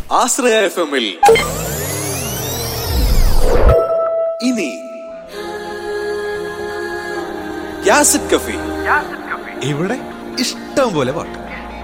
ആശ്രയ F എമ്മിൽ ഇനി യാസിഡ് കഫി ഇവിടെ ഇഷ്ടം പോലെ പാട്ട്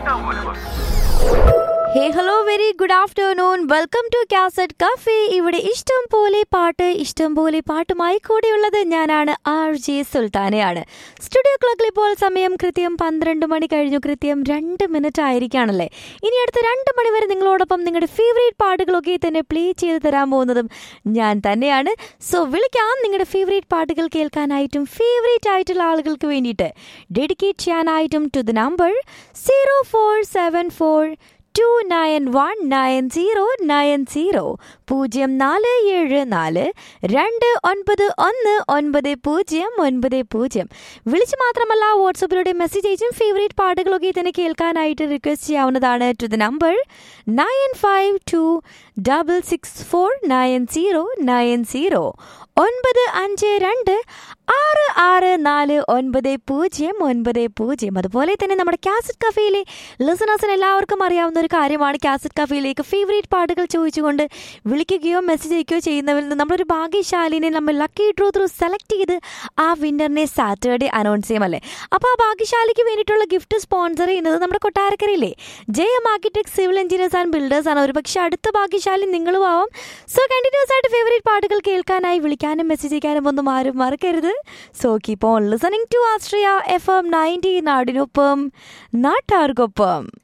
hey hello very good afternoon welcome to cassette cafe ഇവിടെ ഇഷ്ടം പോലെ പാട്ട് ഇഷ്ടം പോലെ പാട്ടുമായി കൂടെയുള്ളത് ഞാനാണ് ആർ ജെ സുൽത്താനയാണ് സ്റ്റുഡിയോ ക്ലോക്കിൽ ഇപ്പോൾ സമയം കൃത്യം പന്ത്രണ്ട് മണി കഴിഞ്ഞു കൃത്യം രണ്ട് മിനിറ്റ് ആയിരിക്കുകയാണല്ലേ ഇനി അടുത്ത രണ്ട് മണി വരെ നിങ്ങളോടൊപ്പം നിങ്ങളുടെ ഫേവറേറ്റ് പാട്ടുകളൊക്കെ തന്നെ പ്ലേ ചെയ്ത് തരാൻ പോകുന്നതും ഞാൻ തന്നെയാണ് സോ വിളിക്കാം നിങ്ങളുടെ ഫേവറേറ്റ് പാട്ടുകൾ കേൾക്കാനായിട്ടും ഫേവറേറ്റ് ആയിട്ടുള്ള ആളുകൾക്ക് വേണ്ടിയിട്ട് ഡെഡിക്കേറ്റ് ചെയ്യാനായിട്ടും to the number zero four seven four two nine one nine zero nine zero പൂജ്യം നാല് ഏഴ് നാല് രണ്ട് ഒൻപത് ഒന്ന് ഒൻപത് പൂജ്യം ഒൻപത് പൂജ്യം വിളിച്ച് മാത്രമല്ല വാട്സപ്പിലൂടെ മെസ്സേജ് അയച്ചും ഫേവറേറ്റ് പാട്ടുകളൊക്കെ തന്നെ കേൾക്കാനായിട്ട് റിക്വസ്റ്റ് ചെയ്യാവുന്നതാണ് to the number nine five two double six four nine zero nine zero ഒൻപത് അഞ്ച് രണ്ട് ആറ് ആറ് നാല് ഒൻപത് പൂജ്യം ഒൻപത് പൂജ്യം അതുപോലെ തന്നെ നമ്മുടെ കാസറ്റ് കഫേയിലെ ലിസണേഴ്സിന് എല്ലാവർക്കും അറിയാവുന്ന ഒരു കാര്യമാണ് കാസറ്റ് കഫേയിലേക്ക് ഫേവറേറ്റ് പാട്ടുകൾ ചോദിച്ചുകൊണ്ട് വിളിക്കുകയോ മെസ്സേജ് അയക്കുകയോ ചെയ്യുന്നവരിൽ നിന്ന് നമ്മളൊരു ഭാഗ്യശാലിനെ നമ്മൾ ലക്കി ഡ്രോ ത്രൂ സെലക്ട് ചെയ്ത് ആ വിന്നറിനെ സാറ്റർഡേ അനൗൺസ് ചെയ്യുമല്ലേ അപ്പോൾ ആ ഭാഗ്യശാലിക്ക് വേണ്ടിയിട്ടുള്ള ഗിഫ്റ്റ് സ്പോൺസർ ചെയ്യുന്നത് നമ്മുടെ കൊട്ടാരക്കരയില്ലേ J M architect civil engineers and builders ആണ് ഒരു പക്ഷേ അടുത്ത ഭാഗ്യശാലി നിങ്ങളും ആവും സോ കണ്ടിന്യൂസ് ആയിട്ട് ഫേവറേറ്റ് പാട്ടുകൾ കേൾക്കാനായി വിളിക്കാനും മെസ്സേജ് അയക്കാനും ഒന്നും ആരും മറക്കരുത് so keep on listening to Astria F M ninety നാടിനൊപ്പം നാട്ടാർക്കൊപ്പം